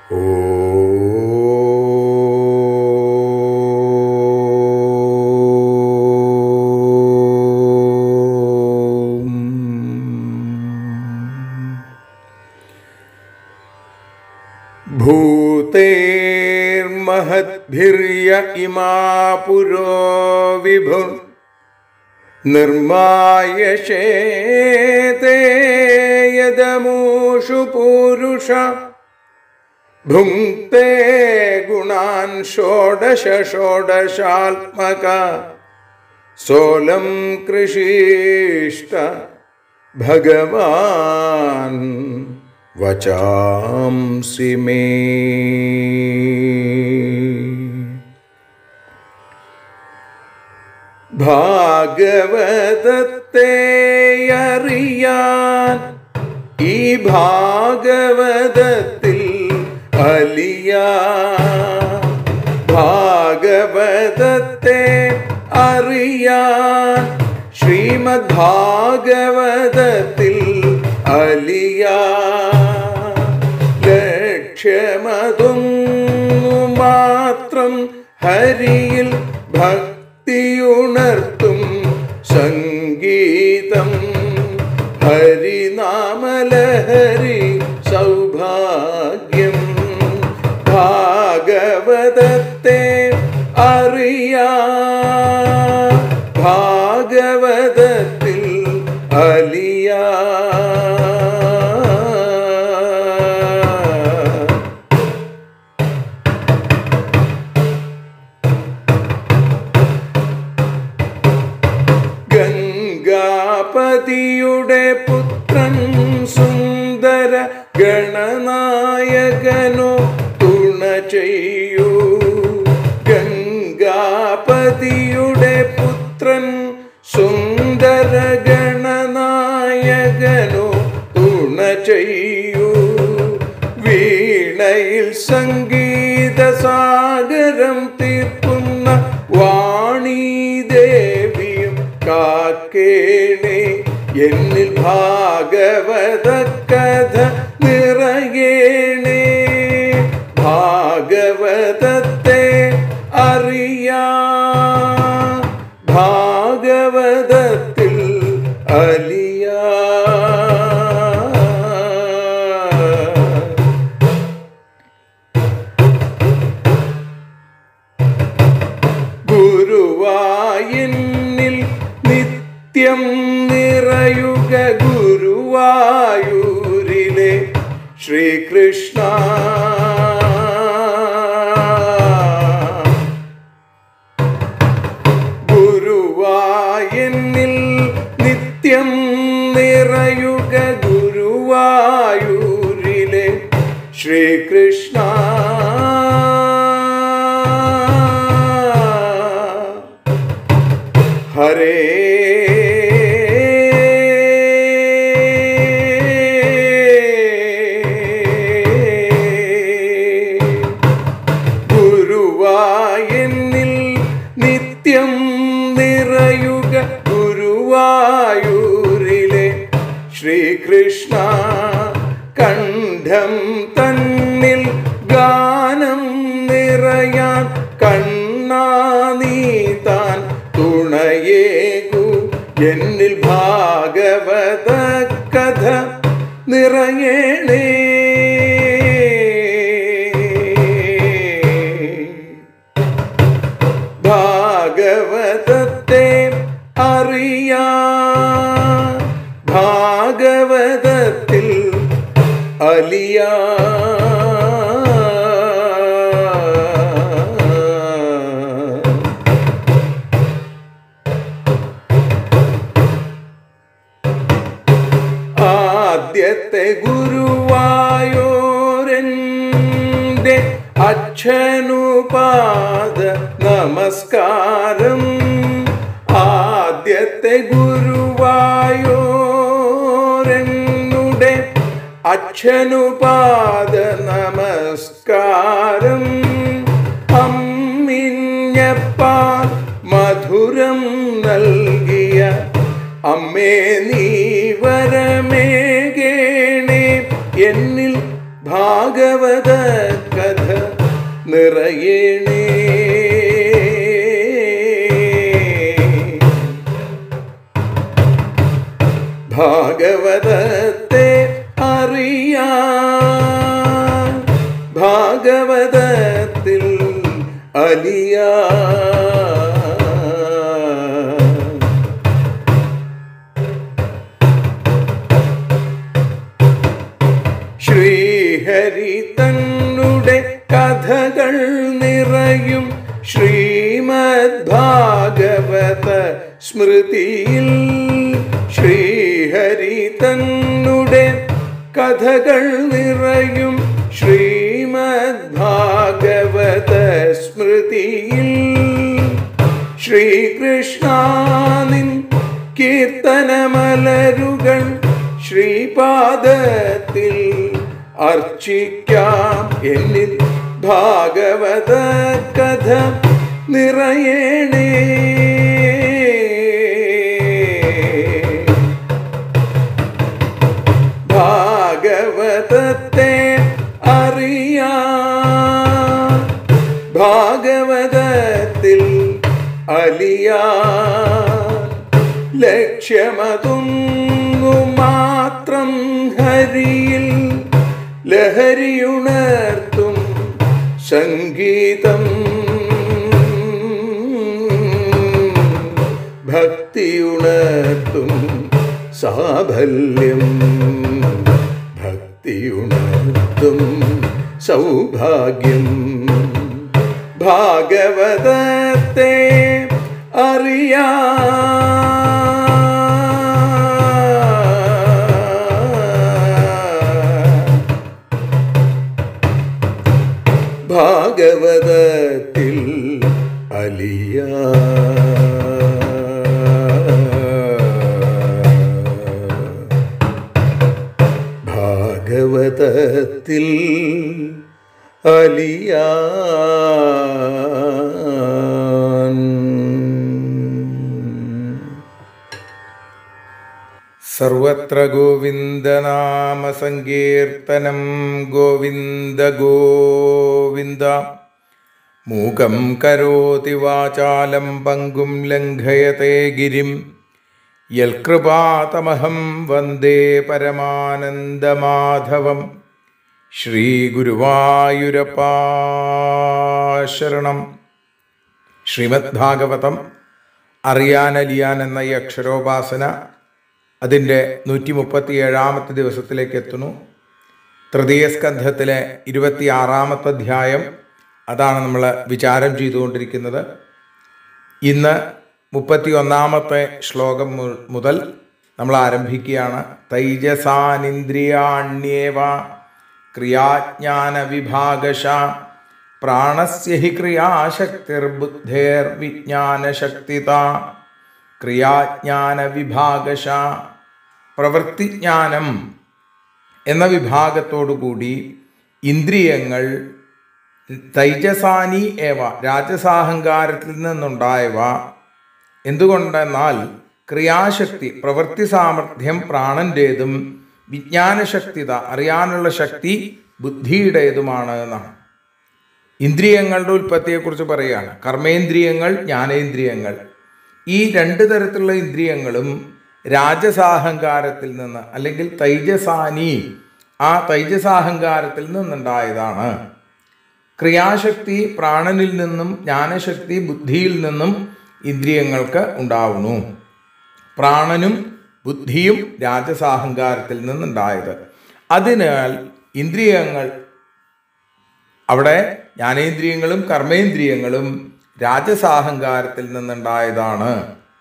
ഭൂതേർമഹദ്ഭിര്യ ഇമാ പുരോ വിഭു നിർമായശേതേ യദമൂഷു പൂരുഷ ഭുങ്ക്തേ ഗുണാൻ ഷോഡശ ഷോഡശാത്മക സോലം കൃഷിഷ്ട ഭഗവാൻ വചാംസി മേ ഭാഗവതത്തെ അറിയാൻ ഈ ഭാഗവതത്തിൽ അലിയാ ഭാഗവതത്തെ അറിയാൻ ശ്രീമദ് ഭാഗവതത്തിൽ അലിയാ ലക്ഷ്യമതും മാത്രം ഹരിയിൽ ഭക്തിയുണർത്തും സംഗീതം ഹരിനാമലഹരി സൗഭാഗ്യം ഭാഗവതത്തെ അറിയാ ഭാഗവതത്തിൽ അലിയാ ഗംഗാപതിയുടെ പുത്രൻ സുന്ദര ഗണനായകനോ തുണ ചെയ്യൂ ഗംഗാപതിയുടെ പുത്രൻ സുന്ദര ഗണനായകനോ തുണ ചെയ്യൂ വീണയിൽ സംഗീത സാഗരം തീർക്കുന്ന വാണി ദേവിയും കാക്കേണേ എന്നിൽ ഭാഗവത കഥ നിറയേണേ ഭാഗവതത്തെ അറിയാ ഭാഗവതത്തിൽ അലിയാ ഗുരുവായൂരിൽ നിത്യം നിറയുക ഗുരുവായൂരിലെ ശ്രീകൃഷ്ണ ഗുരുവായൂരിൽ നിത്യം നിറയുക ഗുരുവായൂരിലെ ശ്രീകൃഷ്ണ ഹരേ ഗുരുവായൂരിൽ നിത്യം നിറയുക ഗുരുവായൂരിലെ ശ്രീകൃഷ്ണ കണ്ഠം തന്നിൽ ഗാനം നിറയാൻ കണ്ണാ നീ താൻ തുണയേകു എന്നിൽ ഭാഗവത കഥ നിറയണേ ഭാഗവതത്തെ അറിയാ ഭാഗവതത്തിൽ അലിയാ ആദ്യത്തെ ഗുരുവായൂരൻ്റെ അച്ഛനുപാദ നമസ്കാരം ആദ്യത്തെ ഗുരുവായൂരനുടെ അച്ഛനുപാദ നമസ്കാരം അമ്മിഞ്ഞപ്പാൽ മധുരം നൽകിയ അമ്മേ നീ വരമേകേണേ എന്നിൽ ഭാഗവത കഥ നിറയണേ ഭാഗവതത്തെ അറിയാൻ ഭാഗവതത്തിൽ അലിയാ ശ്രീഹരി തന്നുടെ കഥകൾ നിറയും ശ്രീമദ് ഭാഗവത സ്മൃതിയിൽ ശ്രീഹരി തന്നുടെ കഥകൾ നിറയും ശ്രീമദ് ഭാഗവത സ്മൃതിയിൽ ശ്രീകൃഷ്ണാനിൻ കീർത്തനമലരുകൾ ശ്രീപാദത്തിൽ അർച്ചിക്കാം എന്നിൽ ഭാഗവത കഥ നിറയണേ ഭാഗവതത്തെ അറിയാ ഭാഗവതത്തിൽ അലിയാ ലക്ഷ്യമതൊന്നു മാത്രം ഹരിയിൽ ലഹരിയുണർത്തും സംഗീതം ഭക്തിയുണർത്തും സാഫല്യം ഭക്തിയുണർത്തും സൗഭാഗ്യം ഭാഗവതത്തെ അറിയാ ഭാഗവതത്തിൽ അലിയ ഭാഗവതത്തിൽ അലിയാൻ സർവത്ര ഗോവിന്ദനാമസങ്കീർത്തനം ഗോവിന്ദ ഗോവിന്ദ മൂകം കരോതി വാചാലം പങ്കും ലംഘയത്തെ ഗിരിം യൽകൃപാതമഹം വന്ദേ പരമാനന്ദമാധവം ശ്രീഗുരുവായൂരപ്പാശരണം ശ്രീമദ് ഭാഗവതം അറിയാനലിയാൻ എന്ന ഈ അക്ഷരോപാസന അതിൻ്റെ നൂറ്റി മുപ്പത്തി ഏഴാമത്തെ ദിവസത്തിലേക്ക് എത്തുന്നു തൃതീയ സ്കന്ധത്തിലെ ഇരുപത്തിയാറാമത്തെ അധ്യായം അതാണ് നമ്മൾ വിചാരം ചെയ്തുകൊണ്ടിരിക്കുന്നത് ഇന്ന് മുപ്പത്തി ഒന്നാമത്തെ ശ്ലോകം മു- മുതൽ നമ്മൾ ആരംഭിക്കുകയാണ് തൈജസാനിന്ദ്രിയാണ്യേവ ക്രിയാജ്ഞാന വിഭാഗശ പ്രാണസ്യ ഹി ക്രിയാശക്തിർബുദ്ധേർ വിജ്ഞാനശക്തിത ക്രിയാജ്ഞാന വിഭാഗശ പ്രവൃത്തിജ്ഞാനം എന്ന വിഭാഗത്തോടുകൂടി ഇന്ദ്രിയങ്ങൾ തൈജസാനി ഏവ രാജസാഹങ്കാരത്തിൽ നിന്നുണ്ടായവ എന്തുകൊണ്ടെന്നാൽ ക്രിയാശക്തി പ്രവൃത്തി സാമർഥ്യം പ്രാണന്റേതും വിജ്ഞാനശക്തിത അറിയാനുള്ള ശക്തി ബുദ്ധിയുടേതുമാണ് എന്നാണ് ഇന്ദ്രിയങ്ങളുടെ ഉൽപ്പത്തിയെക്കുറിച്ച് പറയുകയാണ് കർമ്മേന്ദ്രിയങ്ങൾ ജ്ഞാനേന്ദ്രിയങ്ങൾ ഈ രണ്ട് തരത്തിലുള്ള ഇന്ദ്രിയങ്ങളും രാജസാഹങ്കാരത്തിൽ നിന്ന് അല്ലെങ്കിൽ തൈജസാനി ആ തൈജസാഹങ്കാരത്തിൽ നിന്നുണ്ടായതാണ് ക്രിയാശക്തി പ്രാണനിൽ നിന്നും ജ്ഞാനശക്തി ബുദ്ധിയിൽ നിന്നും ഇന്ദ്രിയങ്ങൾക്ക് ഉണ്ടാവുന്നു പ്രാണനും ബുദ്ധിയും രാജസാഹങ്കാരത്തിൽ നിന്നുണ്ടായത് അതിനാൽ ഇന്ദ്രിയങ്ങൾ അവിടെ ജ്ഞാനേന്ദ്രിയങ്ങളും കർമ്മേന്ദ്രിയങ്ങളും രാജസാഹങ്കാരത്തിൽ നിന്നുണ്ടായതാണ്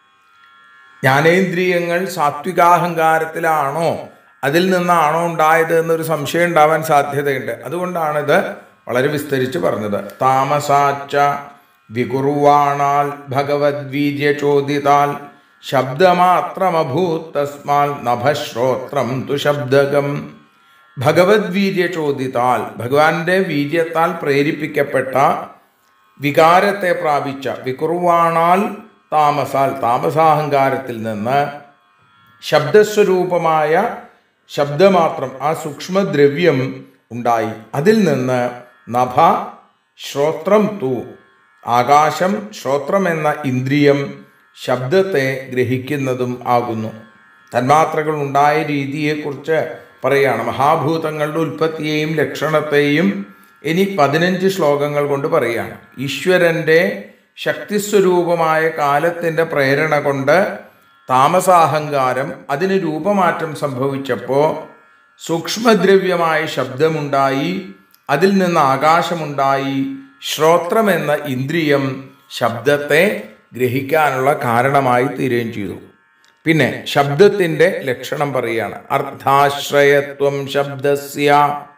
ജ്ഞാനേന്ദ്രിയങ്ങൾ സാത്വികാഹങ്കാരത്തിലാണോ അതിൽ നിന്നാണോ ഉണ്ടായത് എന്നൊരു സംശയം ഉണ്ടാവാൻ സാധ്യതയുണ്ട് അതുകൊണ്ടാണിത് വളരെ വിസ്തരിച്ച് പറഞ്ഞത് താമസാച്ച വികുറുവാണാൽ ഭഗവദ്വീര്യ ചോദിതാൽ ശബ്ദമാത്രമഭൂത് തസ്മാൽ നഭശ്രോത്രം തു ശബ്ദകം ഭഗവദ്വീര്യ ചോദിതാൽ ഭഗവാന്റെ വീര്യത്താൽ പ്രേരിപ്പിക്കപ്പെട്ട വികാരത്തെ പ്രാപിച്ച വികുറുവാണാൽ താമസാൽ താമസാഹങ്കാരത്തിൽ നിന്ന് ശബ്ദസ്വരൂപമായ ശബ്ദമാത്രം ആ സൂക്ഷ്മദ്രവ്യം ഉണ്ടായി അതിൽ നിന്ന് നഭ ശ്രോത്രം തു ആകാശം ശ്രോത്രം എന്ന ഇന്ദ്രിയം ശബ്ദത്തെ ഗ്രഹിക്കുന്നതും ആകുന്നു തന്മാത്രകൾ ഉണ്ടായ രീതിയെക്കുറിച്ച് പറയുകയാണ് മഹാഭൂതങ്ങളുടെ ഉൽപ്പത്തിയെയും ലക്ഷണത്തെയും ഇനി പതിനഞ്ച് ശ്ലോകങ്ങൾ കൊണ്ട് പറയുകയാണ് ഈശ്വരൻ്റെ ശക്തിസ്വരൂപമായ കാലത്തിൻ്റെ പ്രേരണ കൊണ്ട് താമസാഹങ്കാരം അതിന് രൂപമാറ്റം സംഭവിച്ചപ്പോൾ സൂക്ഷ്മദ്രവ്യമായ ശബ്ദമുണ്ടായി അതിൽ നിന്ന് ആകാശമുണ്ടായി ശ്രോത്രം എന്ന ഇന്ദ്രിയം ശബ്ദത്തെ ഗ്രഹിക്കാനുള്ള കാരണമായി തീരുകയും ചെയ്തു പിന്നെ ശബ്ദത്തിന്റെ ലക്ഷണം പറയുകയാണ് അർത്ഥാശ്രയത്വം ശബ്ദസ്യ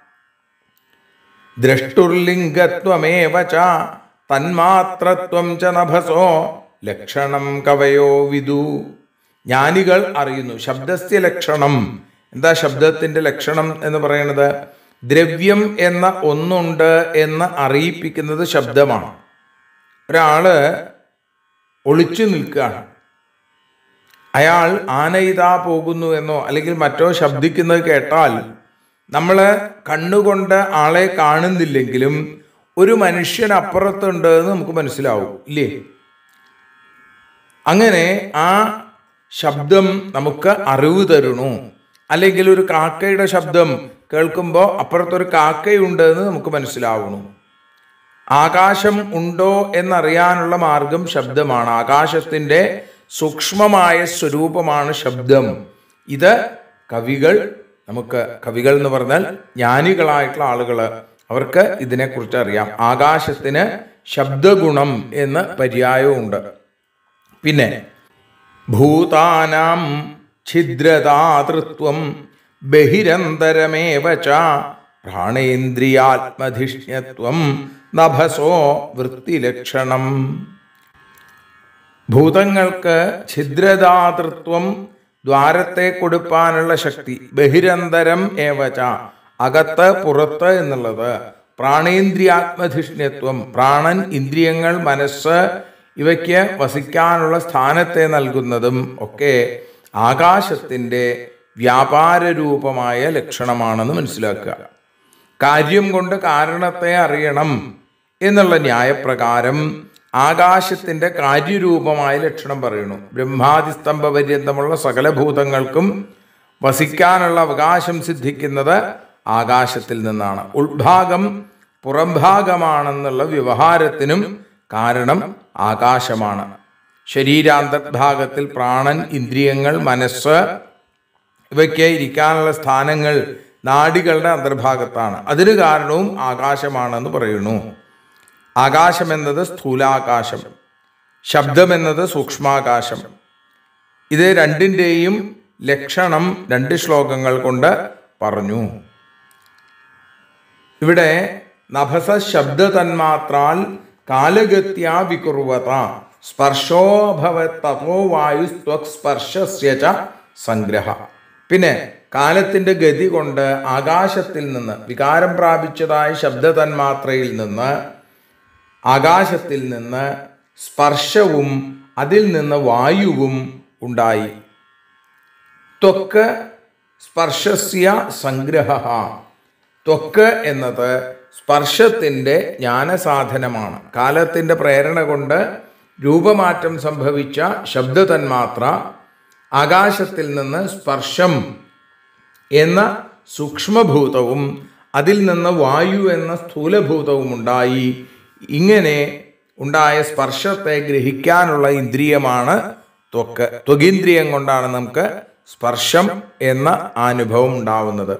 ദ്രഷ്ടുർലിംഗത്വമേവ ച തന്മാത്രത്വം ച നഭസോ ലക്ഷണം കവയോ വിദു ജ്ഞാനികൾ അറിയുന്നു ശബ്ദസ്യ ലക്ഷണം എന്താ ശബ്ദത്തിന്റെ ലക്ഷണം എന്ന് പറയുന്നത് ദ്രവ്യം എന്ന ഒന്നുണ്ട് എന്ന് അറിയിപ്പിക്കുന്നത് ശബ്ദമാണ് ഒരാള് ഒളിച്ചു നിൽക്കുകയാണ് അയാൾ ആന ഇതാ പോകുന്നു എന്നോ അല്ലെങ്കിൽ മറ്റോ ശബ്ദിക്കുന്നത് കേട്ടാൽ നമ്മൾ കണ്ണുകൊണ്ട് ആളെ കാണുന്നില്ലെങ്കിലും ഒരു മനുഷ്യൻ അപ്പുറത്തുണ്ട് എന്ന് നമുക്ക് മനസ്സിലാവും ഇല്ലേ അങ്ങനെ ആ ശബ്ദം നമുക്ക് അറിവ് തരണു അല്ലെങ്കിൽ ഒരു കാക്കയുടെ ശബ്ദം കേൾക്കുമ്പോൾ അപ്പുറത്തൊരു കാക്കയുണ്ട് എന്ന് നമുക്ക് മനസ്സിലാവണു ആകാശം ഉണ്ടോ എന്നറിയാനുള്ള മാർഗം ശബ്ദമാണ് ആകാശത്തിന്റെ സൂക്ഷ്മമായ സ്വരൂപമാണ് ശബ്ദം ഇത് കവികൾ നമുക്ക് കവികൾ എന്ന് പറഞ്ഞാൽ ജ്ഞാനികളായിട്ടുള്ള ആളുകൾ അവർക്ക് ഇതിനെക്കുറിച്ച് അറിയാം ആകാശത്തിന് ശബ്ദഗുണം എന്ന് പര്യായവുമുണ്ട് പിന്നെ ഭൂതാനാം ഛിദ്രതാതൃത്വം ബഹിരന്തരമേവ ച പ്രാണേന്ദ്രിയാത്മധിഷ്ണ്യത്വം നഭസോ വൃത്തിലക്ഷണം ഭൂതങ്ങൾക്ക് ഛിദ്രതാതൃത്വം ദ്വാരത്തെ കൊടുപ്പാനുള്ള ശക്തി ബഹിരന്തരം ഏവച അകത്ത് പുറത്ത് എന്നുള്ളത് പ്രാണേന്ദ്രിയാത്മധിഷ്ണ്യത്വം പ്രാണൻ ഇന്ദ്രിയങ്ങൾ മനസ്സ് ഇവയ്ക്ക് വസിക്കാനുള്ള സ്ഥാനത്തെ നൽകുന്നതും ഒക്കെ ആകാശത്തിൻ്റെ വ്യാപാര രൂപമായ ലക്ഷണമാണെന്ന് മനസ്സിലാക്കുക കാര്യം കൊണ്ട് കാരണത്തെ അറിയണം എന്നുള്ള ന്യായപ്രകാരം ആകാശത്തിന്റെ കാര്യരൂപമായ ലക്ഷണം പറയുന്നു ബ്രഹ്മാതിസ്തംഭ പര്യന്തമുള്ള സകല ഭൂതങ്ങൾക്കും വസിക്കാനുള്ള അവകാശം സിദ്ധിക്കുന്നത് ആകാശത്തിൽ നിന്നാണ് ഉൾഭാഗം പുറംഭാഗമാണെന്നുള്ള വ്യവഹാരത്തിനും കാരണം ആകാശമാണ് ശരീരാന്തർഭാഗത്തിൽ പ്രാണൻ ഇന്ദ്രിയങ്ങൾ മനസ്സ് ഇവയ്ക്ക് ഇരിക്കാനുള്ള സ്ഥാനങ്ങൾ നാഡികളുടെ അന്തർഭാഗത്താണ് അതിന് കാരണവും ആകാശമാണെന്ന് പറയുന്നു ആകാശം എന്നത് സ്ഥൂലാകാശം ശബ്ദം എന്നത് സൂക്ഷ്മാകാശം ഇത് രണ്ടിൻ്റെയും ലക്ഷണം രണ്ട് ശ്ലോകങ്ങൾ കൊണ്ട് പറഞ്ഞു ഇവിടെ നഭസ ശബ്ദ തന്മാത്രാൽ കാലഗത്യാ വികുർവത സ്പർശോഭവത് തപോ വായു സ്പർശസ്യ ച സംഗ്രഹ പിന്നെ കാലത്തിന്റെ ഗതി കൊണ്ട് ആകാശത്തിൽ നിന്ന് വികാരം പ്രാപിച്ചതായ ശബ്ദ തന്മാത്രയിൽ നിന്ന് ആകാശത്തിൽ നിന്ന് സ്പർശവും അതിൽ നിന്ന് വായുവും ഉണ്ടായി ത്വക്ക് സ്പർശസ്യ സംഗ്രഹ ത്വക്ക് എന്നത് സ്പർശത്തിൻ്റെ ജ്ഞാനസാധനമാണ് കാലത്തിൻ്റെ പ്രേരണ കൊണ്ട് രൂപമാറ്റം സംഭവിച്ച ശബ്ദതന്മാത്ര ആകാശത്തിൽ നിന്ന് സ്പർശം എന്ന സൂക്ഷ്മഭൂതവും അതിൽ നിന്ന് വായു എന്ന സ്ഥൂലഭൂതവും ഉണ്ടായി ഇങ്ങനെ ഉണ്ടായ സ്പർശത്തെ ഗ്രഹിക്കാനുള്ള ഇന്ദ്രിയമാണ് ത്വക്ക് ത്വകീന്ദ്രിയം കൊണ്ടാണ് നമുക്ക് സ്പർശം എന്ന അനുഭവം ഉണ്ടാവുന്നത്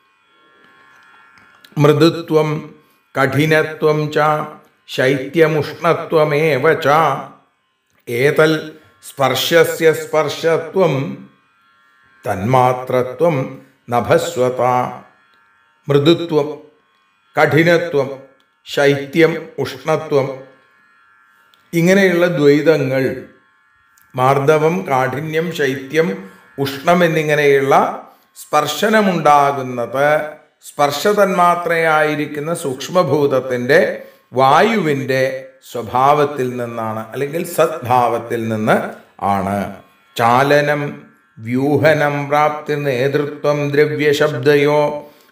മൃദുത്വം കഠിനത്വം ച ശൈത്യമുഷ്ണത്വമേവ ച ഏതൽ സ്പർശസ്യ സ്പർശത്വം തന്മാത്രത്വം നഭസ്വത മൃദുത്വം കഠിനത്വം ശൈത്യം ഉഷ്ണത്വം ഇങ്ങനെയുള്ള ദ്വൈതങ്ങൾ മാർദ്ദവം കാഠിന്യം ശൈത്യം ഉഷ്ണം എന്നിങ്ങനെയുള്ള സ്പർശനമുണ്ടാകുന്നത് സ്പർശതന്മാത്രയായിരിക്കുന്ന സൂക്ഷ്മഭൂതത്തിൻ്റെ വായുവിൻ്റെ സ്വഭാവത്തിൽ നിന്നാണ് അല്ലെങ്കിൽ സദ്ഭാവത്തിൽ നിന്ന് ആണ് ചാലനം വ്യൂഹനം പ്രാപ്തി നേതൃത്വം ദ്രവ്യശബ്ദയോ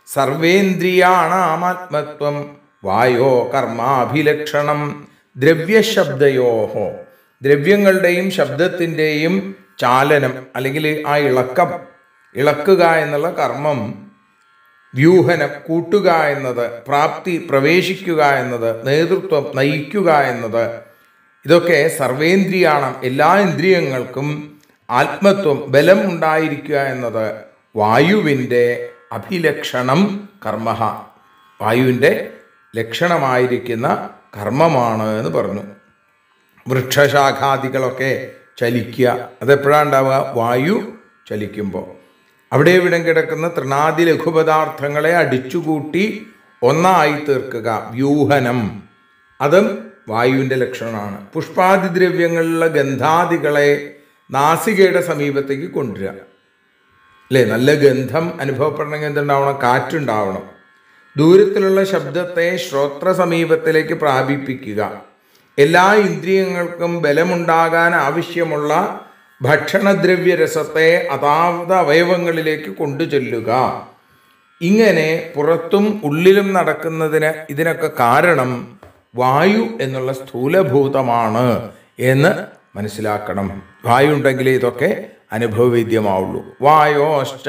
സർവേന്ദ്രിയാണാമാത്മത്വം വായോ കർമാഭിലക്ഷണം ദ്രവ്യശബ്ദയോഹോ ദ്രവ്യങ്ങളുടെയും ശബ്ദത്തിൻ്റെയും ചാലനം അല്ലെങ്കിൽ ആ ഇളക്കം ഇളക്കുക എന്നുള്ള കർമ്മം വ്യൂഹനം കൂട്ടുക എന്നത് പ്രാപ്തി പ്രവേശിക്കുക എന്നത് നേതൃത്വം നയിക്കുക എന്നത് ഇതൊക്കെ സർവേന്ദ്രിയാണ് എല്ലാ ഇന്ദ്രിയങ്ങൾക്കും ആത്മത്വം ബലം ഉണ്ടായിരിക്കുക എന്നത് വായുവിൻ്റെ അഭിലക്ഷണം കർമ്മ വായുവിൻ്റെ ലക്ഷണമായിരിക്കുന്ന കർമ്മമാണ് എന്ന് പറഞ്ഞു വൃക്ഷശാഖാദികളൊക്കെ ചലിക്കുക അതെപ്പോഴാണ് ഉണ്ടാവുക വായു ചലിക്കുമ്പോൾ അവിടെ ഇവിടം കിടക്കുന്ന തൃണാദി ലഘുപദാർത്ഥങ്ങളെ അടിച്ചുകൂട്ടി ഒന്നായി തീർക്കുക വ്യൂഹനം അതും വായുവിൻ്റെ ലക്ഷണമാണ് പുഷ്പാദി ദ്രവ്യങ്ങളിലുള്ള ഗന്ധാദികളെ നാസികയുടെ സമീപത്തേക്ക് കൊണ്ടുവരിക അല്ലേ നല്ല ഗന്ധം അനുഭവപ്പെടണമെങ്കിൽ എന്തുണ്ടാവണം കാറ്റുണ്ടാവണം ദൂരത്തിലുള്ള ശബ്ദത്തെ ശ്രോത്ര സമീപത്തിലേക്ക് പ്രാപിപ്പിക്കുക എല്ലാ ഇന്ദ്രിയങ്ങൾക്കും ബലമുണ്ടാകാൻ ആവശ്യമുള്ള ഭക്ഷണദ്രവ്യരസത്തെ അതാവത അവയവങ്ങളിലേക്ക് കൊണ്ടു ചെല്ലുക ഇങ്ങനെ പുറത്തും ഉള്ളിലും നടക്കുന്നതിന് ഇതിനൊക്കെ കാരണം വായു എന്നുള്ള സ്ഥൂലഭൂതമാണ് എന്ന് മനസ്സിലാക്കണം വായു ഉണ്ടെങ്കിലേ ഇതൊക്കെ അനുഭവവേദ്യമാവുള്ളൂ വായോശ്ച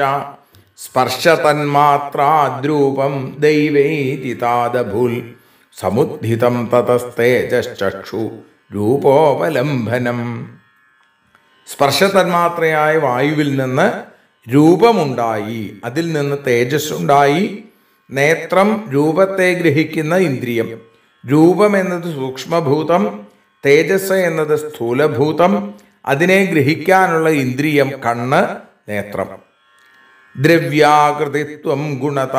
സ്പർശതന്മാത്രാദ്രൂപം ദൈവൈതിതാദഭൂൽ സമുദ്ധിതം തതസ്തേജശ്ചക്ഷു രൂപോപലംബനം സ്പർശതന്മാത്രയായ വായുവിൽ നിന്ന് രൂപമുണ്ടായി അതിൽ നിന്ന് തേജസ്സുണ്ടായി നേത്രം രൂപത്തെ ഗ്രഹിക്കുന്ന ഇന്ദ്രിയം രൂപം എന്നത് സൂക്ഷ്മഭൂതം തേജസ് എന്നത് സ്ഥൂലഭൂതം അതിനെ ഗ്രഹിക്കാനുള്ള ഇന്ദ്രിയം കണ്ണ് നേത്രം ദ്രവ്യാകൃതിത്വം ഗുണത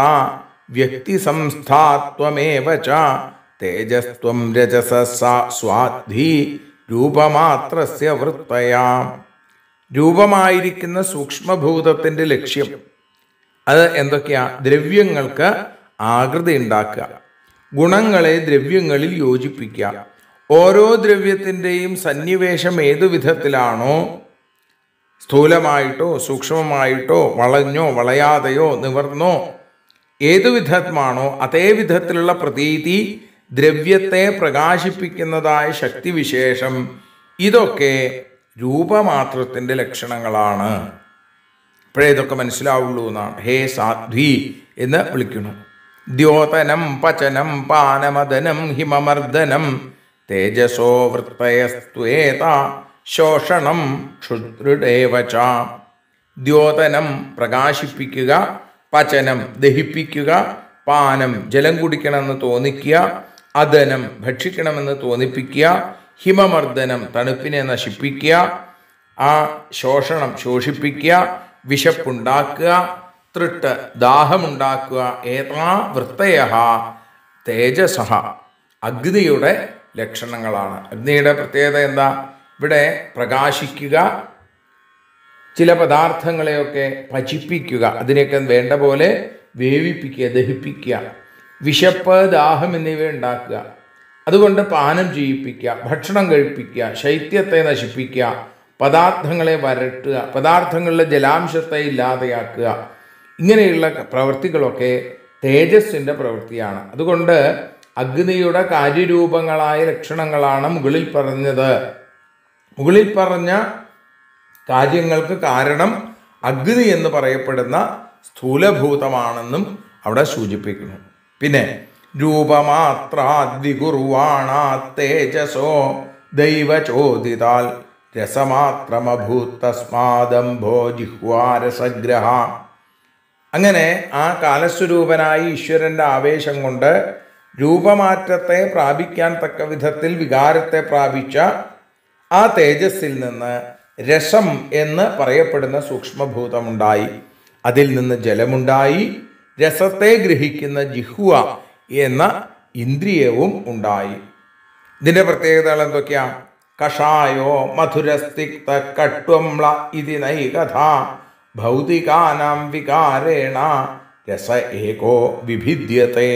വ്യക്തിസംസ്ഥാത്വമേവ ച തേജസ്ത്വം രജസ സ്വാധി രൂപമാത്രസ്യ വൃത്തയാ രൂപമായിരിക്കുന്ന സൂക്ഷ്മഭൂതത്തിന്റെ ലക്ഷ്യം അത് എന്തൊക്കെയാ ദ്രവ്യങ്ങൾക്ക് ആകൃതി ഉണ്ടാക്കുക ഗുണങ്ങളെ ദ്രവ്യങ്ങളിൽ യോജിപ്പിക്കുക ഓരോ ദ്രവ്യത്തിൻ്റെയും സന്നിവേശം ഏതു വിധത്തിലാണോ സ്ഥൂലമായിട്ടോ സൂക്ഷ്മമായിട്ടോ വളഞ്ഞോ വളയാതെയോ നിവർന്നോ ഏതു വിധമാണോ അതേ വിധത്തിലുള്ള പ്രതീതി ദ്രവ്യത്തെ പ്രകാശിപ്പിക്കുന്നതായ ശക്തിവിശേഷം ഇതൊക്കെ രൂപമാത്രത്തിൻ്റെ ലക്ഷണങ്ങളാണ് ഇപ്പോഴേ ഇതൊക്കെ മനസ്സിലാവുള്ളൂ എന്നാണ് ഹേ സാധ്വി എന്ന് വിളിക്കുന്നു ദ്യോതനം പചനം പാനമദനം ഹിമമർദ്ദനം തേജസോ വൃത്തയസ്ത്വേത ശോഷണം ക്ഷുദ്രുടേവച ദ്യോതനം പ്രകാശിപ്പിക്കുക പചനം ദഹിപ്പിക്കുക പാനം ജലം കുടിക്കണമെന്ന് തോന്നിക്കുക അദനം ഭക്ഷിക്കണമെന്ന് തോന്നിപ്പിക്കുക ഹിമമർദ്ദനം തണുപ്പിനെ നശിപ്പിക്കുക ആ ശോഷണം ശോഷിപ്പിക്കുക വിശപ്പുണ്ടാക്കുക തൃട്ട് ദാഹമുണ്ടാക്കുക ഏതാ വൃത്തയ തേജസഹ അഗ്നിയുടെ ലക്ഷണങ്ങളാണ് അഗ്നിയുടെ പ്രത്യേകത എന്താ ഇവിടെ പ്രകാശിക്കുക ചില പദാർത്ഥങ്ങളെയൊക്കെ പചിപ്പിക്കുക അതിനെയൊക്കെ വേണ്ട പോലെ വേവിപ്പിക്കുക ദഹിപ്പിക്കുക വിശപ്പ് ദാഹം എന്നിവ ഉണ്ടാക്കുക അതുകൊണ്ട് പാനം ചെയ്യിപ്പിക്കുക ഭക്ഷണം കഴിപ്പിക്കുക ശൈത്യത്തെ നശിപ്പിക്കുക പദാർത്ഥങ്ങളെ വരട്ടുക പദാർത്ഥങ്ങളിലെ ജലാംശത്തെ ഇല്ലാതെയാക്കുക ഇങ്ങനെയുള്ള പ്രവൃത്തികളൊക്കെ തേജസ്സിൻ്റെ പ്രവൃത്തിയാണ് അതുകൊണ്ട് അഗ്നിയുടെ കാര്യരൂപങ്ങളായ ലക്ഷണങ്ങളാണ് മുകളിൽ പറഞ്ഞത് മുകളിൽ പറഞ്ഞ കാര്യങ്ങൾക്ക് കാരണം അഗ്നി എന്ന് പറയപ്പെടുന്ന സ്ഥൂലഭൂതമാണെന്നും അവിടെ സൂചിപ്പിക്കുന്നു പിന്നെ രൂപമാത്രാദ്വികുർവാണ തേജസോ ദൈവചോദിതാൽ രസമാത്രമഭൂത് തസ്മാദംഭോ ജിഹ്വാരസഗ്രഹ അങ്ങനെ ആ കാലസ്വരൂപനായ ഈശ്വരന്റെ ആവേശം കൊണ്ട് രൂപമാറ്റത്തെ പ്രാപിക്കാൻ തക്ക വിധത്തിൽ വികാരത്തെ പ്രാപിച്ച ആ തേജസ്സിൽ നിന്ന് രസം എന്ന് പറയപ്പെടുന്ന സൂക്ഷ്മഭൂതമുണ്ടായി അതിൽ നിന്ന് ജലമുണ്ടായി രസത്തെ ഗ്രഹിക്കുന്ന ജിഹ്വ എന്ന ഇന്ദ്രിയവും ഉണ്ടായി ഇതിന്റെ പ്രത്യേകതകൾ എന്തൊക്കെയാ കഷായോ മധുരസ്തിക്ത കട്വംള ഇതി നൈകഥ ഭൗതികാനാം വികാരേണ രസ ഏകോ വിഭിദ്യത്തെ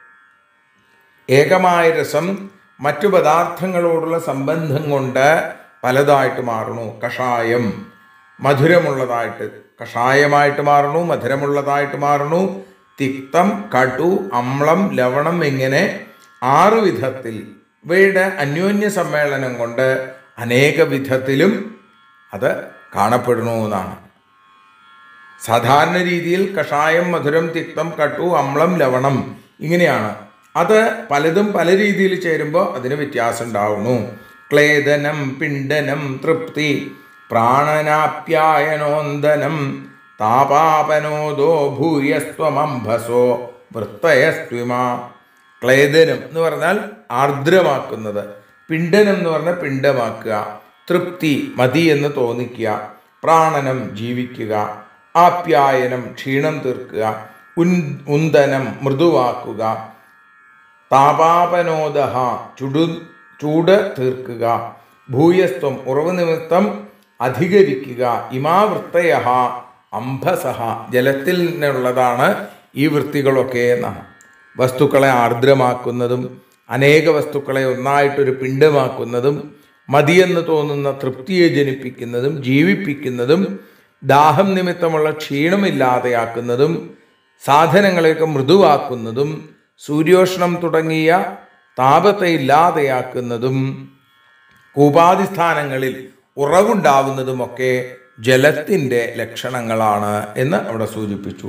ഏകമായ രസം മറ്റു പദാർത്ഥങ്ങളോടുള്ള സംബന്ധം കൊണ്ട് പലതായിട്ട് മാറുന്നു കഷായം മധുരമുള്ളതായിട്ട് കഷായമായിട്ട് മാറുന്നു മധുരമുള്ളതായിട്ട് മാറുന്നു തിക്തം കടു അമ്ളം ലവണം ഇങ്ങനെ ആറ് വിധത്തിൽ ഇവയുടെ അന്യോന്യ സമ്മേളനം കൊണ്ട് അനേക വിധത്തിലും അത് കാണപ്പെടുന്നു എന്നാണ് സാധാരണ രീതിയിൽ കഷായം മധുരം തിക്തം കട്ടു അമ്ളം ലവണം ഇങ്ങനെയാണ് അത് പലതും പല രീതിയിൽ ചേരുമ്പോൾ അതിന് വ്യത്യാസം ഉണ്ടാവുന്നു ക്ലേദനം പിണ്ടനം തൃപ്തി പ്രാണനാപ്യായനോന്ദനം താപാപനോദോ ഭൂയസ്ത്വമംഭസോ വൃത്തയസ്ത്വിമ ക്ലേദനം എന്ന് പറഞ്ഞാൽ ആർദ്രമാക്കുന്നത് പിണ്ടനം എന്ന് പറഞ്ഞാൽ പിണ്ടമാക്കുക തൃപ്തി മതി എന്ന് തോന്നിക്കുക പ്രാണനം ജീവിക്കുക ആപ്യായനം ക്ഷീണം തീർക്കുക ഉൻ ഉന്തനം മൃദുവാക്കുക താപാപനോദഹ ചുടു ചൂട് തീർക്കുക ഭൂയസ്ത്വം ഉറവ് നിമിത്തം അധികരിക്കുക ഇമാവൃത്തയ അംഭസഹ ജലത്തിൽ നിന്നുള്ളതാണ് ഈ വൃത്തികളൊക്കെ എന്നാണ് വസ്തുക്കളെ ആർദ്രമാക്കുന്നതും അനേക വസ്തുക്കളെ ഒന്നായിട്ടൊരു പിണ്ടമാക്കുന്നതും മതിയെന്ന് തോന്നുന്ന തൃപ്തിയെ ജനിപ്പിക്കുന്നതും ജീവിപ്പിക്കുന്നതും ദാഹം നിമിത്തമുള്ള ക്ഷീണമില്ലാതെയാക്കുന്നതും സാധനങ്ങളെയൊക്കെ മൃദുവാക്കുന്നതും സൂര്യോഷ്ണം തുടങ്ങിയ താപത്തെ ഇല്ലാതെയാക്കുന്നതും കൂപാധിസ്ഥാനങ്ങളിൽ ഉറവുണ്ടാവുന്നതുമൊക്കെ ജലത്തിൻ്റെ ലക്ഷണങ്ങളാണ് എന്ന് അവിടെ സൂചിപ്പിച്ചു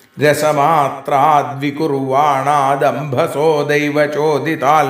രസമാത്രാദ്വികുർവാണാദംഭസോ ദൈവ ചോദിതാൽ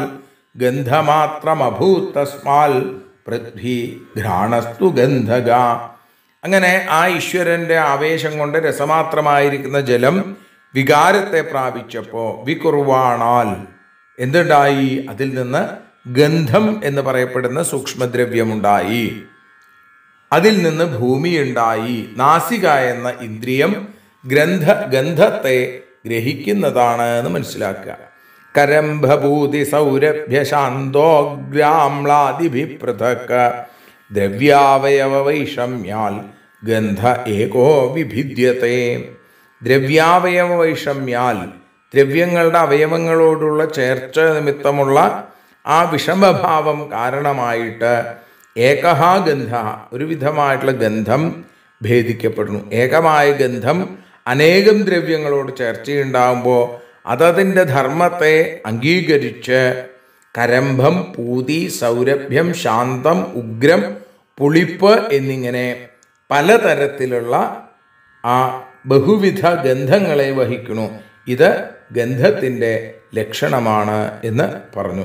ഗന്ധമാത്രമഭൂത്തസ്മാൽ പൃഥ്വി ഘ്രാണസ്തു ഗന്ധക അങ്ങനെ ആ ഈശ്വരന്റെ ആവേശം കൊണ്ട് രസമാത്രമായിരിക്കുന്ന ജലം വികാരത്തെ പ്രാപിച്ചപ്പോൾ വികുർവാണാൽ എന്തുണ്ടായി അതിൽ നിന്ന് ഗന്ധം എന്ന് പറയപ്പെടുന്ന സൂക്ഷ്മദ്രവ്യമുണ്ടായി അതിൽ നിന്ന് ഭൂമിയുണ്ടായി നാസിക എന്ന ഇന്ദ്രിയം ഗ്രന്ഥ ഗന്ധത്തെ ഗ്രഹിക്കുന്നതാണ് എന്ന് മനസ്സിലാക്കുക കരംഭഭൂതി സൗരഭ്യ ശാന്തോഗ്രാംളാദിഭി പൃഥക് ദ്രവ്യാവയവ വൈഷമ്യാൽ ഗന്ധ ഏകോ വിഭിദ്യത്തെ ദ്രവ്യാവയവ വൈഷമ്യാൽ ദ്രവ്യങ്ങളുടെ അവയവങ്ങളോടുള്ള ചേർച്ച നിമിത്തമുള്ള ആ വിഷമഭാവം കാരണമായിട്ട് ഏകഹാ ഗന്ധ ഒരു വിധമായിട്ടുള്ള ഗന്ധം ഭേദിക്കപ്പെടുന്നു ഏകമായ ഗന്ധം അനേകം ദ്രവ്യങ്ങളോട് ചേർച്ചയുണ്ടാകുമ്പോൾ അതതിൻ്റെ ധർമ്മത്തെ അംഗീകരിച്ച് കരംഭം പൂതി സൗരഭ്യം ശാന്തം ഉഗ്രം പുളിപ്പ് എന്നിങ്ങനെ പലതരത്തിലുള്ള ആ ബഹുവിധ ഗന്ധങ്ങളെ വഹിക്കണു ഇത് ഗന്ധത്തിൻ്റെ ലക്ഷണമാണ് എന്ന് പറഞ്ഞു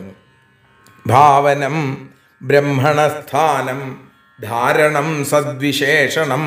ഭാവനം ബ്രഹ്മണസ്ഥാനം ധാരണം സദ്വിശേഷണം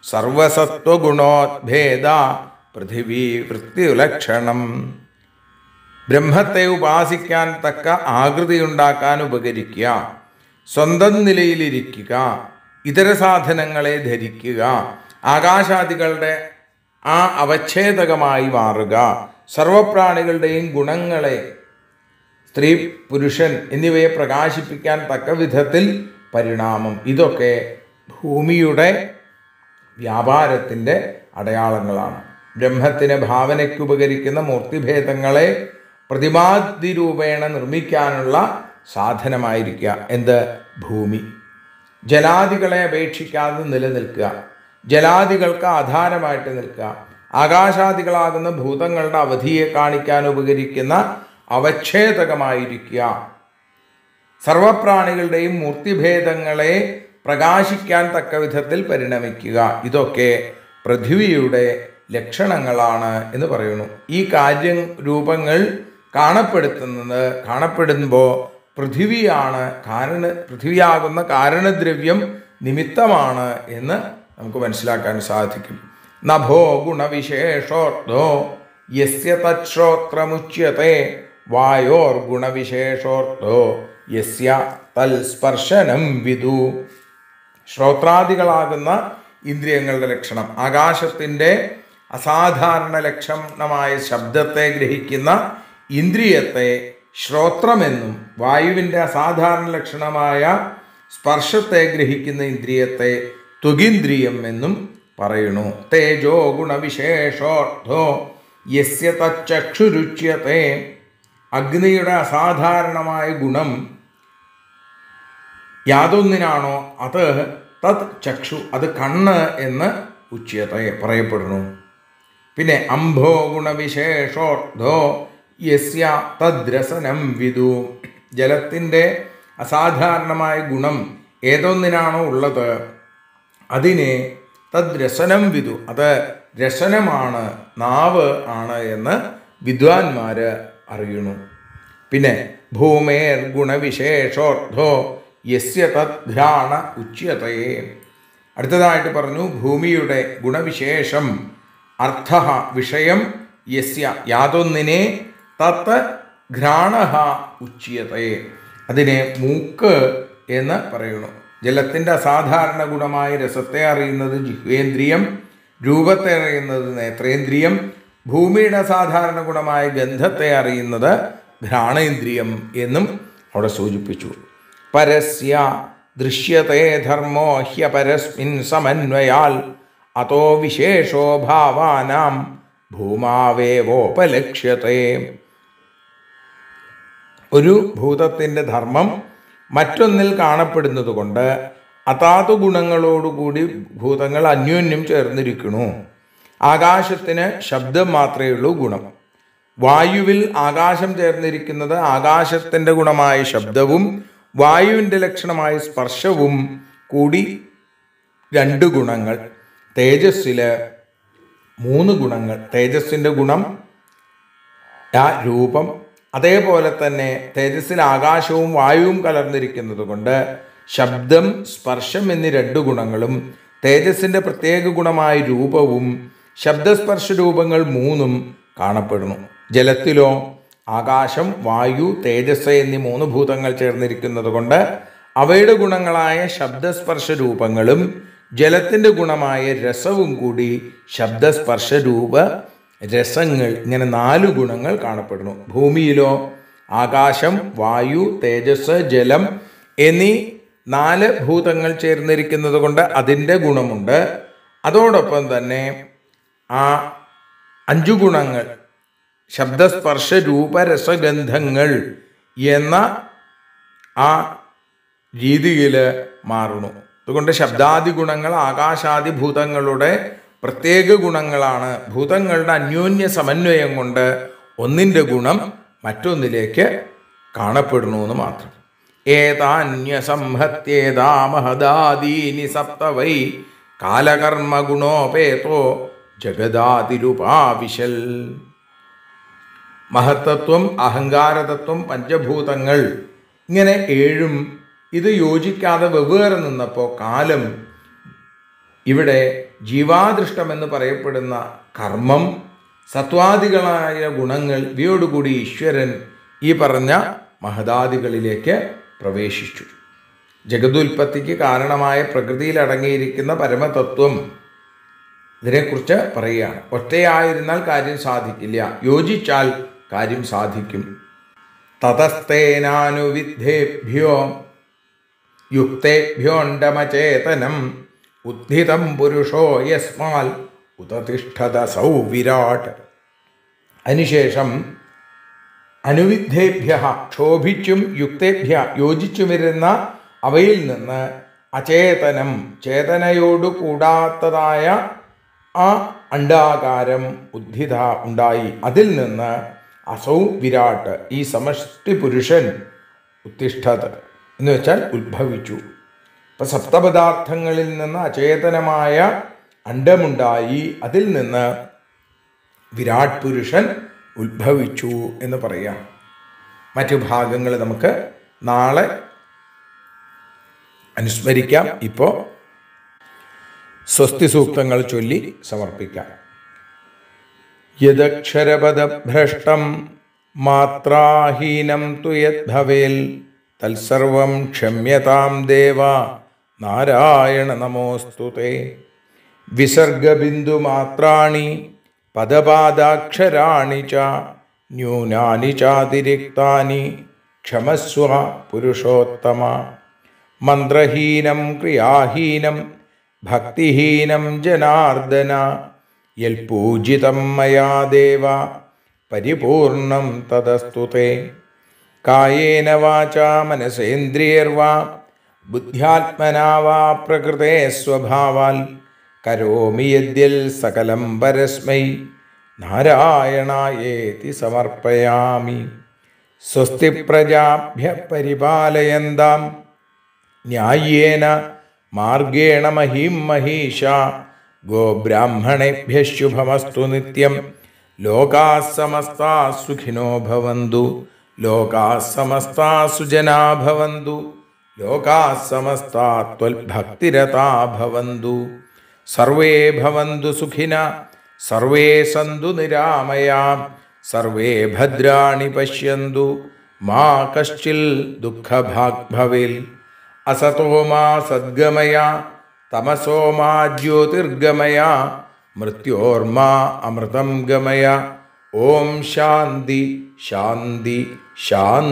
സർവസത്വഗുണോദ്ഭേദ പൃഥിവി വൃത്തിലക്ഷണം ബ്രഹ്മത്തെ ഉപാസിക്കാൻ തക്ക ആകൃതി ഉണ്ടാക്കാൻ ഉപകരിക്കുക സ്വന്തം നിലയിലിരിക്കുക ഇതര സാധനങ്ങളെ ധരിക്കുക ആകാശാദികളുടെ ആ അവച്ഛേദകമായി മാറുക സർവപ്രാണികളുടെയും ഗുണങ്ങളെ സ്ത്രീ പുരുഷൻ എന്നിവയെ പ്രകാശിപ്പിക്കാൻ തക്ക വിധത്തിൽ പരിണാമം ഇതൊക്കെ ഭൂമിയുടെ വ്യാപാരത്തിൻ്റെ അടയാളങ്ങളാണ് ബ്രഹ്മത്തിന് ഭാവനയ്ക്ക് ഉപകരിക്കുന്ന മൂർത്തിഭേദങ്ങളെ പ്രതിമാതിരൂപേണ നിർമ്മിക്കാനുള്ള സാധനമായിരിക്കുക എന്ത് ഭൂമി ജലാദികളെ അപേക്ഷിക്കാതെ നിലനിൽക്കുക ജലാദികൾക്ക് ആധാരമായിട്ട് നിൽക്കുക ആകാശാദികളാകുന്ന ഭൂതങ്ങളുടെ അവധിയെ കാണിക്കാൻ ഉപകരിക്കുന്ന അവച്ഛേദകമായിരിക്കുക സർവപ്രാണികളുടെയും മൂർത്തിഭേദങ്ങളെ പ്രകാശിക്കാൻ തക്ക വിധത്തിൽ പരിണമിക്കുക ഇതൊക്കെ പൃഥ്വിയുടെ ലക്ഷണങ്ങളാണ് എന്ന് പറയുന്നു ഈ കാര്യ രൂപങ്ങൾ കാണപ്പെടുത്തുന്നത് കാണപ്പെടുമ്പോൾ പൃഥിവിയാണ് കാരണ പൃഥിവിയാകുന്ന കാരണദ്രവ്യം നിമിത്തമാണ് എന്ന് നമുക്ക് മനസ്സിലാക്കാൻ സാധിക്കും നഭോ ഗുണവിശേഷോർദ്ധോ യസ്യ തശ്രോത്രമുച്യത്തെ വായോർ ഗുണവിശേഷോർദ്ധോ യസ്യ തൽസ്പർശനം വിദു ശ്രോത്രാദികളാകുന്ന ഇന്ദ്രിയങ്ങളുടെ ലക്ഷണം ആകാശത്തിൻ്റെ അസാധാരണ ലക്ഷണമായ ശബ്ദത്തെ ഗ്രഹിക്കുന്ന ഇന്ദ്രിയത്തെ ശ്രോത്രമെന്നും വായുവിൻ്റെ അസാധാരണ ലക്ഷണമായ സ്പർശത്തെ ഗ്രഹിക്കുന്ന ഇന്ദ്രിയത്തെ ത്വഗിന്ദ്രിയം എന്നും പറയുന്നു തേജോ ഗുണവിശേഷോർത്ഥോ യസ്യ തച്ചക്ഷുരുച്യത്തെ അഗ്നിയുടെ അസാധാരണമായ ഗുണം യാതൊന്നിനാണോ അത് തത് ചക്ഷു അത് കണ്ണ് എന്ന് ഉച്യത്തെ പറയപ്പെടുന്നു പിന്നെ അംഭോ ഗുണവിശേഷോർദ്ധോ യസ്യ തദ്രസനം വിദു ജലത്തിൻ്റെ അസാധാരണമായ ഗുണം ഏതൊന്നിനാണോ ഉള്ളത് അതിനെ തദ്രസനം വിദു അത് രസനമാണ് നാവ് ആണ് എന്ന് വിദ്വാൻമാർ അറിയണു പിന്നെ ഭൂമേർ ഗുണവിശേഷോർദ്ധോ യസ്യ തദ്ഘ്രാണ ഉച്യതയെ അടുത്തതായിട്ട് പറഞ്ഞു ഭൂമിയുടെ ഗുണവിശേഷം അർത്ഥ വിഷയം യസ്യ യാതൊന്നിനെ തത്ത് ഘ്രാണ ഉച്യതയെ അതിനെ മൂക്ക് എന്ന് പറയുന്നു ജലത്തിൻ്റെ അസാധാരണ ഗുണമായ രസത്തെ അറിയുന്നത് ജിഹ്വേന്ദ്രിയം രൂപത്തെ അറിയുന്നത് നേത്രേന്ദ്രിയം ഭൂമിയുടെ സാധാരണ ഗുണമായ ഗന്ധത്തെ അറിയുന്നത് ഘ്രാണേന്ദ്രിയം എന്നും അവിടെ സൂചിപ്പിച്ചു പരസ്യ ദൃശ്യത്തെ ധർമ്മോ ഹ്യപരസ്മിൻ സമന്വയാൽ അതോ വിശേഷോ ഭാവാനാം ഭൂമാവേവോപലക്ഷ്യത്തെ ഒരു ഭൂതത്തിൻ്റെ ധർമ്മം മറ്റൊന്നിൽ കാണപ്പെടുന്നത് കൊണ്ട് അതാതു ഗുണങ്ങളോടുകൂടി ഭൂതങ്ങൾ അന്യോന്യം ചേർന്നിരിക്കണു ആകാശത്തിന് ശബ്ദം മാത്രമേ ഉള്ളൂ ഗുണം വായുവിൽ ആകാശം ചേർന്നിരിക്കുന്നത് ആകാശത്തിൻ്റെ ഗുണമായ ശബ്ദവും വായുവിൻ്റെ ലക്ഷണമായ സ്പർശവും കൂടി രണ്ട് ഗുണങ്ങൾ തേജസ്സില് മൂന്ന് ഗുണങ്ങൾ തേജസ്സിൻ്റെ ഗുണം ആ രൂപം അതേപോലെ തന്നെ തേജസ്സിൽ ആകാശവും വായുവും കലർന്നിരിക്കുന്നത് കൊണ്ട് ശബ്ദം സ്പർശം എന്നീ രണ്ട് ഗുണങ്ങളും തേജസ്സിൻ്റെ പ്രത്യേക ഗുണമായ രൂപവും ശബ്ദസ്പർശ രൂപങ്ങൾ മൂന്നും കാണപ്പെടുന്നു ജലത്തിലോ ആകാശം വായു തേജസ് എന്നീ മൂന്ന് ഭൂതങ്ങൾ ചേർന്നിരിക്കുന്നത് കൊണ്ട് അവയുടെ ഗുണങ്ങളായ ശബ്ദസ്പർശ രൂപങ്ങളും ജലത്തിൻ്റെ ഗുണമായ രസവും കൂടി ശബ്ദസ്പർശ രൂപ രസങ്ങൾ ഇങ്ങനെ നാല് ഗുണങ്ങൾ കാണപ്പെടുന്നു ഭൂമിയിലോ ആകാശം വായു തേജസ് ജലം എന്നീ നാല് ഭൂതങ്ങൾ ചേർന്നിരിക്കുന്നത് കൊണ്ട് അതിൻ്റെ ഗുണമുണ്ട് അതോടൊപ്പം തന്നെ ആ അഞ്ചു ഗുണങ്ങൾ ശബ്ദസ്പർശ രൂപരസഗന്ധങ്ങൾ എന്ന ആ രീതിയിൽ മാറുന്നു അതുകൊണ്ട് ശബ്ദാദി ഗുണങ്ങൾ ആകാശാദി ഭൂതങ്ങളുടെ പ്രത്യേക ഗുണങ്ങളാണ് ഭൂതങ്ങളുടെ അന്യോന്യ സമന്വയം കൊണ്ട് ഒന്നിൻ്റെ ഗുണം മറ്റൊന്നിലേക്ക് കാണപ്പെടുന്നു എന്ന് മാത്രം ഏതാന്യസംഹത്യേതാ മഹദാദീനി സപ്തവൈ കാലകർമ്മ ഗുണോപേതോ ജഗദാതിരുപാവിശൽ മഹത്തത്വം അഹങ്കാരതത്വം പഞ്ചഭൂതങ്ങൾ ഇങ്ങനെ ഏഴും ഇത് യോജിക്കാതെ വെവ്വേറെ നിന്നപ്പോൾ കാലം ഇവിടെ ജീവാദൃഷ്ടം എന്ന് പറയപ്പെടുന്ന കർമ്മം സത്വാദികളായ ഗുണങ്ങൾ ഇവയോടുകൂടി ഈശ്വരൻ ഈ പറഞ്ഞ മഹദാദികളിലേക്ക് പ്രവേശിച്ചു ജഗതുൽപത്തിക്ക് കാരണമായ പ്രകൃതിയിൽ അടങ്ങിയിരിക്കുന്ന പരമതത്വം ഇതിനെക്കുറിച്ച് പറയുകയാണ് ഒറ്റയായിരുന്നാൽ കാര്യം സാധിക്കില്ല യോജിച്ചാൽ കാര്യം സാധിക്കും തതസ്തേനാനുവിദ്ധേഭ്യോ യുക്തേഭ്യോണ്ടമചേതനം ഉദ്ധിതം പുരുഷോ യസ്മാൽ ഉതതിഷ്ഠത സൗ വിരാട് അതിനുശേഷം അനുവിദ്ധേഭ്യ ക്ഷോഭിച്ചും യുക്തേഭ്യ യോജിച്ചു വരുന്ന അവയിൽ നിന്ന് അചേതനം ചേതനയോടു കൂടാത്തതായ ആ അണ്ടാകാരം ഉദ്ധിത ഉണ്ടായി അതിൽ നിന്ന് അസൗ വിരാട്ട് ഈ സമഷ്ടി പുരുഷൻ ഉത്തിഷ്ഠത് എന്ന് വെച്ചാൽ ഉത്ഭവിച്ചു ഇപ്പം സപ്തപദാർത്ഥങ്ങളിൽ നിന്ന് അചേതനമായ അണ്ടമുണ്ടായി അതിൽ നിന്ന് വിരാട് പുരുഷൻ ഉത്ഭവിച്ചു എന്ന് പറയാം മറ്റു ഭാഗങ്ങൾ നമുക്ക് നാളെ അനുസ്മരിക്കാം ഇപ്പോൾ സ്വസ്തി സൂക്തങ്ങൾ ചൊല്ലി സമർപ്പിക്കാം യദക്ഷരപദഭ്രഷ്ടം മാത്രാഹീനം തു യദ്ഭവേൽ തത്സർവം ക്ഷമ്യതാം ദേവ നാരായണ നമോസ്തു തേ വിസർഗബിന്ദുമാത്രാണി പദപാദാക്ഷരാണി ച ന്യൂനാനി ചാതിരിക്താനി ക്ഷമസ്വ പുരുഷോത്തമ മന്ത്രഹീനം ക്രിയാഹീനം ഭക്തിഹീനം ജനാർദ്ദന യൽപൂജിതം മയാ ദേവ പരിപൂർണം തദസ്തു തേ കായേന വാചാ മനസേന്ദ്രിയർവാ ബുദ്ധ്യാത്മനാ വാ പ്രകൃതേ സ്വഭാവാൽ കരോമി യദ്യൽ സകലം പരസ്മൈ നാരായണായേതി സമർപ്പയാമി സ്വസ്തി പ്രജാഭ്യ പരിപാലയന്താം ന്യായേന മാർഗേണ മഹീം മഹീഷ ഗോബ്രാഹ്മണേഭ്യ ശുഭമസ്തു നിത്യം ലോകാ സമസ്താ സുഖിനോ ഭവന്തു ലോകാ സമസ്താ സുജനാ ഭവന്തു ലോകാ സമസ്താ ത്വൽഭക്തിരതാ ഭവന്തു സർവേ ഭവന്തു സുഖിന സർവേ സന്തു നിരാമയാ സർവേ ഭദ്രാണി പശ്യന്തു മാ കശ്ചിൽ ദുഃഖഭാഗ് ഭവേൽ അസതോ മാ സദ്ഗമയ തമസോ മാ ജ്യോതിർഗമയ മൃത്യോർമാ അമൃതം ഗമയ ഓം ശാന്തി ശാന്തി ശാന്തി ഹരി ഓം